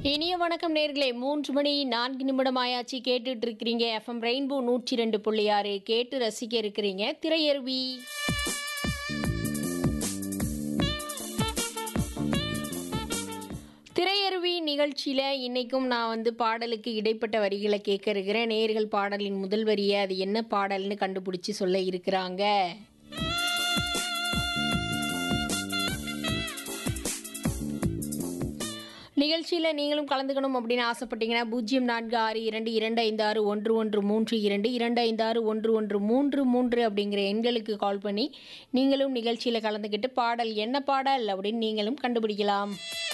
இனிய வணக்கம் நேர்களே மூன்று மணி நான்கு நிமிடம் ஆயாச்சு கேட்டுட்டு இருக்கிறீங்க எஃப்எம் ரெயின்போ நூற்றி ரெண்டு புள்ளி ஆறு கேட்டு ரசிக்க இருக்கிறீங்க திரையருவி திரையருவி நிகழ்ச்சியில் இன்னைக்கும் நான் வந்து பாடலுக்கு இடைப்பட்ட வரிகளை கேட்க இருக்கிறேன் நேர்கள் பாடலின் முதல் வரியை அது என்ன பாடல்னு கண்டுபிடிச்சி சொல்ல இருக்கிறாங்க நிகழ்ச்சியில் நீங்களும் கலந்துக்கணும் அப்படின்னு ஆசைப்பட்டீங்கன்னா பூஜ்ஜியம் நான்கு ஆறு இரண்டு இரண்டு ஐந்து ஆறு ஒன்று ஒன்று மூன்று இரண்டு இரண்டு ஐந்து ஆறு ஒன்று ஒன்று மூன்று மூன்று அப்படிங்கிற எண்களுக்கு கால் பண்ணி நீங்களும் நிகழ்ச்சியில் கலந்துக்கிட்டு பாடல் என்ன பாடல் அப்படின்னு நீங்களும் கண்டுபிடிக்கலாம்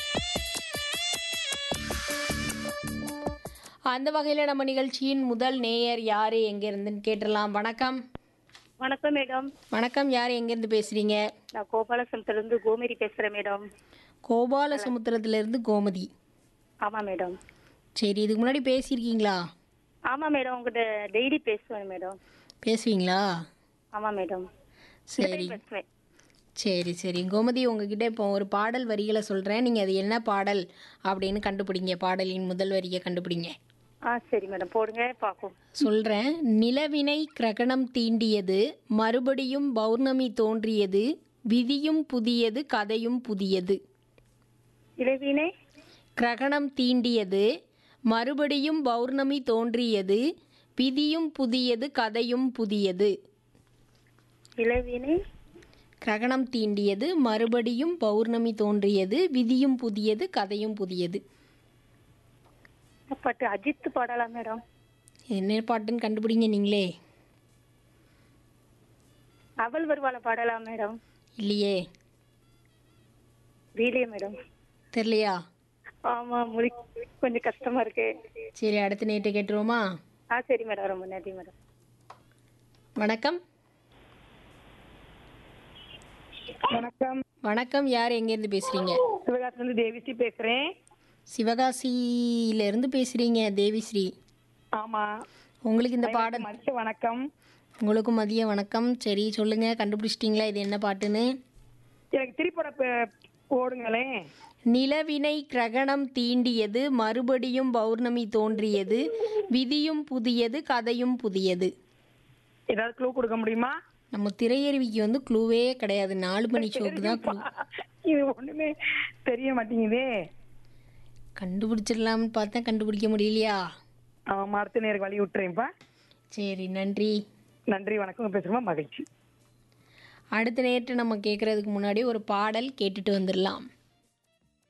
அந்த வகையில் நம்ம நிகழ்ச்சியின் முதல் நேயர் யார் எங்கேருந்துன்னு கேட்டுடலாம் வணக்கம் வணக்கம் மேடம் வணக்கம் யார் எங்கேருந்து பேசுகிறீங்க நான் கோபாலசமுத்திலிருந்து கோமேரி பேசுறேன் மேடம் கோபால சமுத்திரத்துலேருந்து கோமதி ஆமா மேடம் சரி இதுக்கு முன்னாடி பேசியிருக்கீங்களா ஆமா மேடம் உங்ககிட்ட டெய்லி பேசுவேன் மேடம் பேசுவீங்களா ஆமா மேடம் சரி பேசுவேன் சரி சரி கோமதி உங்ககிட்ட இப்போ ஒரு பாடல் வரிகளை சொல்கிறேன் நீங்கள் அது என்ன பாடல் அப்படின்னு கண்டுபிடிங்க பாடலின் முதல் வரியை கண்டுபிடிங்க ஆ சரி மேடம் போடுங்க பார்க்கும் சொல்கிறேன் நிலவினை கிரகணம் தீண்டியது மறுபடியும் பௌர்ணமி தோன்றியது விதியும் புதியது கதையும் புதியது இளவீனே கிரகணம் தீண்டியது மறுபடியும் பௌர்ணமி தோன்றியது விதியும் புதியது கதையும் புதியது இளவீனே கிரகணம் தீண்டியது மறுபடியும் பௌர்ணமி தோன்றியது விதியும் புதியது கதையும் புதியது பாட்டு அஜித் பாடலாம் மேடம் என்ன பாட்டுன்னு கண்டுபிடிங்க நீங்களே அவள் வருவாள பாடலாம் மேடம் இல்லையே வீலே மேடம் தெரியலையா ஆமா முடி கொஞ்சம் கஷ்டமா இருக்கு சரி அடுத்த நேற்று கேட்டுருவோமா ஆ சரி மேடம் ரொம்ப நன்றி மேடம் வணக்கம் வணக்கம் வணக்கம் யார் எங்கேருந்து பேசுகிறீங்க சிவகாசிலிருந்து தேவிஸ்ரீ பேசுறேன் சிவகாசியிலேருந்து பேசுகிறீங்க தேவிஸ்ரீ ஆமா உங்களுக்கு இந்த பாடல் மதிய வணக்கம் உங்களுக்கும் மதிய வணக்கம் சரி சொல்லுங்கள் கண்டுபிடிச்சிட்டிங்களா இது என்ன பாட்டுன்னு எனக்கு திரைப்பட பே- போடுங்களேன் நிலவினை கிரகணம் தீண்டியது மறுபடியும் பௌர்ணமி தோன்றியது விதியும் புதியது கதையும் புதியது ஏதாவது க்ளூ கொடுக்க முடியுமா நம்ம திரையருவிக்கு வந்து க்ளூவே கிடையாது நாலு மணி ஷோக்கு தான் க்ளூ இது ஒண்ணுமே தெரிய மாட்டேங்குதே கண்டுபிடிச்சிடலாம்னு பார்த்தா கண்டுபிடிக்க முடியலையா ஆமா அடுத்த நேருக்கு வழி விட்டுறேன்ப்பா சரி நன்றி நன்றி வணக்கம் பேசுறோமா மகிழ்ச்சி அடுத்த நேற்று நம்ம கேட்குறதுக்கு முன்னாடி ஒரு பாடல் கேட்டுட்டு வந்துடலாம்